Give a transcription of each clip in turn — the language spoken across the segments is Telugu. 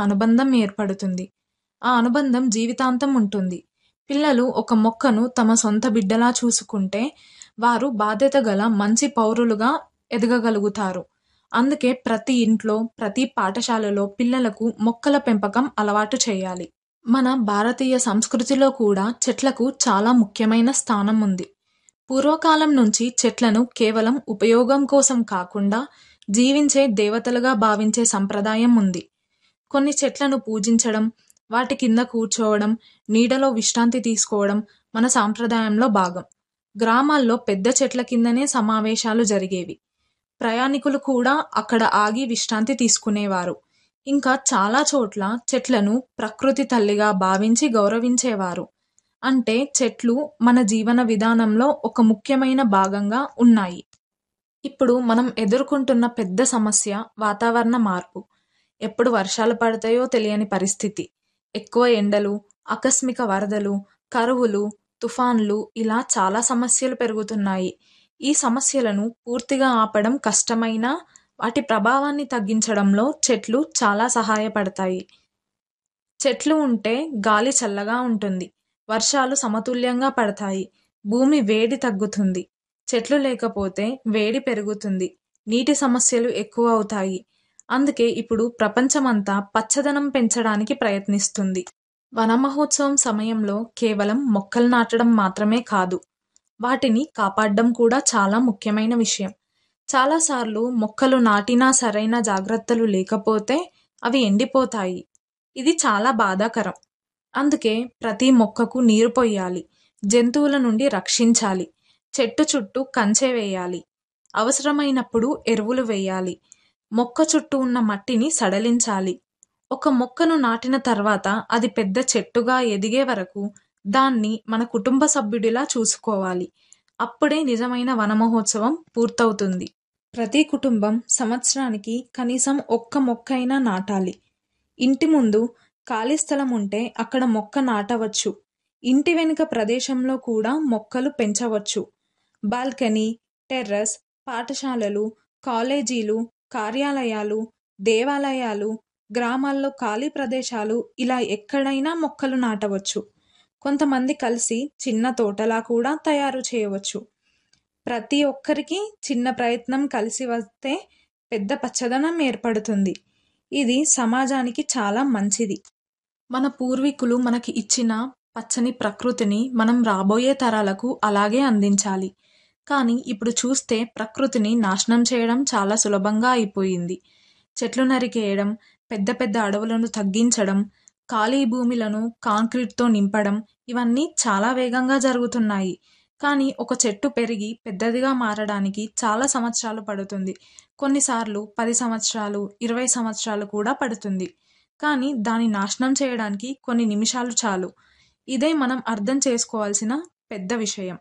అనుబంధం ఏర్పడుతుంది ఆ అనుబంధం జీవితాంతం ఉంటుంది పిల్లలు ఒక మొక్కను తమ సొంత బిడ్డలా చూసుకుంటే వారు బాధ్యత గల మంచి పౌరులుగా ఎదగగలుగుతారు అందుకే ప్రతి ఇంట్లో ప్రతి పాఠశాలలో పిల్లలకు మొక్కల పెంపకం అలవాటు చేయాలి మన భారతీయ సంస్కృతిలో కూడా చెట్లకు చాలా ముఖ్యమైన స్థానం ఉంది పూర్వకాలం నుంచి చెట్లను కేవలం ఉపయోగం కోసం కాకుండా జీవించే దేవతలుగా భావించే సంప్రదాయం ఉంది కొన్ని చెట్లను పూజించడం వాటి కింద కూర్చోవడం నీడలో విశ్రాంతి తీసుకోవడం మన సాంప్రదాయంలో భాగం గ్రామాల్లో పెద్ద చెట్ల కిందనే సమావేశాలు జరిగేవి ప్రయాణికులు కూడా అక్కడ ఆగి విశ్రాంతి తీసుకునేవారు ఇంకా చాలా చోట్ల చెట్లను ప్రకృతి తల్లిగా భావించి గౌరవించేవారు అంటే చెట్లు మన జీవన విధానంలో ఒక ముఖ్యమైన భాగంగా ఉన్నాయి ఇప్పుడు మనం ఎదుర్కొంటున్న పెద్ద సమస్య వాతావరణ మార్పు ఎప్పుడు వర్షాలు పడతాయో తెలియని పరిస్థితి ఎక్కువ ఎండలు ఆకస్మిక వరదలు కరువులు తుఫాన్లు ఇలా చాలా సమస్యలు పెరుగుతున్నాయి ఈ సమస్యలను పూర్తిగా ఆపడం కష్టమైనా వాటి ప్రభావాన్ని తగ్గించడంలో చెట్లు చాలా సహాయపడతాయి చెట్లు ఉంటే గాలి చల్లగా ఉంటుంది వర్షాలు సమతుల్యంగా పడతాయి భూమి వేడి తగ్గుతుంది చెట్లు లేకపోతే వేడి పెరుగుతుంది నీటి సమస్యలు ఎక్కువ అవుతాయి అందుకే ఇప్పుడు ప్రపంచమంతా పచ్చదనం పెంచడానికి ప్రయత్నిస్తుంది వన మహోత్సవం సమయంలో కేవలం మొక్కలు నాటడం మాత్రమే కాదు వాటిని కాపాడడం కూడా చాలా ముఖ్యమైన విషయం చాలాసార్లు మొక్కలు నాటినా సరైన జాగ్రత్తలు లేకపోతే అవి ఎండిపోతాయి ఇది చాలా బాధాకరం అందుకే ప్రతి మొక్కకు నీరు పొయ్యాలి జంతువుల నుండి రక్షించాలి చెట్టు చుట్టూ కంచె వేయాలి అవసరమైనప్పుడు ఎరువులు వేయాలి మొక్క చుట్టూ ఉన్న మట్టిని సడలించాలి ఒక మొక్కను నాటిన తర్వాత అది పెద్ద చెట్టుగా ఎదిగే వరకు దాన్ని మన కుటుంబ సభ్యుడిలా చూసుకోవాలి అప్పుడే నిజమైన వనమహోత్సవం పూర్తవుతుంది ప్రతి కుటుంబం సంవత్సరానికి కనీసం ఒక్క మొక్క అయినా నాటాలి ఇంటి ముందు ఖాళీ స్థలం ఉంటే అక్కడ మొక్క నాటవచ్చు ఇంటి వెనుక ప్రదేశంలో కూడా మొక్కలు పెంచవచ్చు బాల్కనీ టెర్రస్ పాఠశాలలు కాలేజీలు కార్యాలయాలు దేవాలయాలు గ్రామాల్లో ఖాళీ ప్రదేశాలు ఇలా ఎక్కడైనా మొక్కలు నాటవచ్చు కొంతమంది కలిసి చిన్న తోటలా కూడా తయారు చేయవచ్చు ప్రతి ఒక్కరికి చిన్న ప్రయత్నం కలిసి వస్తే పెద్ద పచ్చదనం ఏర్పడుతుంది ఇది సమాజానికి చాలా మంచిది మన పూర్వీకులు మనకి ఇచ్చిన పచ్చని ప్రకృతిని మనం రాబోయే తరాలకు అలాగే అందించాలి కానీ ఇప్పుడు చూస్తే ప్రకృతిని నాశనం చేయడం చాలా సులభంగా అయిపోయింది చెట్లు నరికేయడం పెద్ద పెద్ద అడవులను తగ్గించడం ఖాళీ భూమిలను కాంక్రీట్తో నింపడం ఇవన్నీ చాలా వేగంగా జరుగుతున్నాయి కానీ ఒక చెట్టు పెరిగి పెద్దదిగా మారడానికి చాలా సంవత్సరాలు పడుతుంది కొన్నిసార్లు పది సంవత్సరాలు ఇరవై సంవత్సరాలు కూడా పడుతుంది కానీ దాని నాశనం చేయడానికి కొన్ని నిమిషాలు చాలు ఇదే మనం అర్థం చేసుకోవాల్సిన పెద్ద విషయం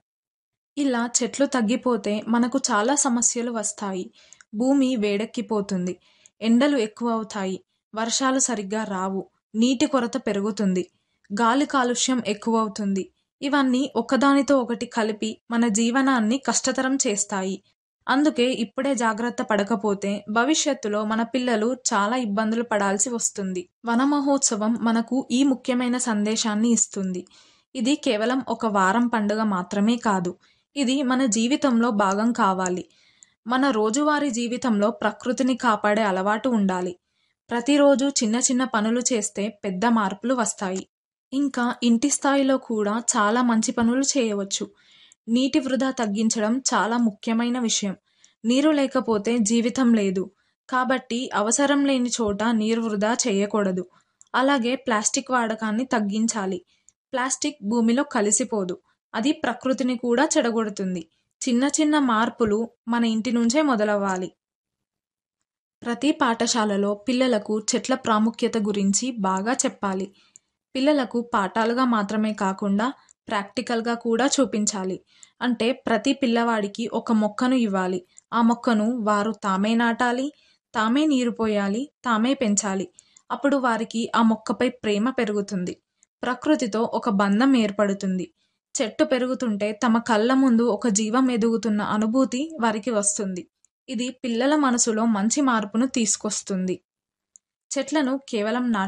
ఇలా చెట్లు తగ్గిపోతే మనకు చాలా సమస్యలు వస్తాయి భూమి వేడెక్కిపోతుంది ఎండలు ఎక్కువ అవుతాయి వర్షాలు సరిగ్గా రావు నీటి కొరత పెరుగుతుంది గాలి కాలుష్యం ఎక్కువవుతుంది ఇవన్నీ ఒకదానితో ఒకటి కలిపి మన జీవనాన్ని కష్టతరం చేస్తాయి అందుకే ఇప్పుడే జాగ్రత్త పడకపోతే భవిష్యత్తులో మన పిల్లలు చాలా ఇబ్బందులు పడాల్సి వస్తుంది వన మహోత్సవం మనకు ఈ ముఖ్యమైన సందేశాన్ని ఇస్తుంది ఇది కేవలం ఒక వారం పండుగ మాత్రమే కాదు ఇది మన జీవితంలో భాగం కావాలి మన రోజువారీ జీవితంలో ప్రకృతిని కాపాడే అలవాటు ఉండాలి ప్రతిరోజు చిన్న చిన్న పనులు చేస్తే పెద్ద మార్పులు వస్తాయి ఇంకా ఇంటి స్థాయిలో కూడా చాలా మంచి పనులు చేయవచ్చు నీటి వృధా తగ్గించడం చాలా ముఖ్యమైన విషయం నీరు లేకపోతే జీవితం లేదు కాబట్టి అవసరం లేని చోట నీరు వృధా చేయకూడదు అలాగే ప్లాస్టిక్ వాడకాన్ని తగ్గించాలి ప్లాస్టిక్ భూమిలో కలిసిపోదు అది ప్రకృతిని కూడా చెడగొడుతుంది చిన్న చిన్న మార్పులు మన ఇంటి నుంచే మొదలవ్వాలి ప్రతి పాఠశాలలో పిల్లలకు చెట్ల ప్రాముఖ్యత గురించి బాగా చెప్పాలి పిల్లలకు పాఠాలుగా మాత్రమే కాకుండా ప్రాక్టికల్గా కూడా చూపించాలి అంటే ప్రతి పిల్లవాడికి ఒక మొక్కను ఇవ్వాలి ఆ మొక్కను వారు తామే నాటాలి తామే నీరు పోయాలి తామే పెంచాలి అప్పుడు వారికి ఆ మొక్కపై ప్రేమ పెరుగుతుంది ప్రకృతితో ఒక బంధం ఏర్పడుతుంది చెట్టు పెరుగుతుంటే తమ కళ్ళ ముందు ఒక జీవం ఎదుగుతున్న అనుభూతి వారికి వస్తుంది ఇది పిల్లల మనసులో మంచి మార్పును తీసుకొస్తుంది చెట్లను కేవలం నాట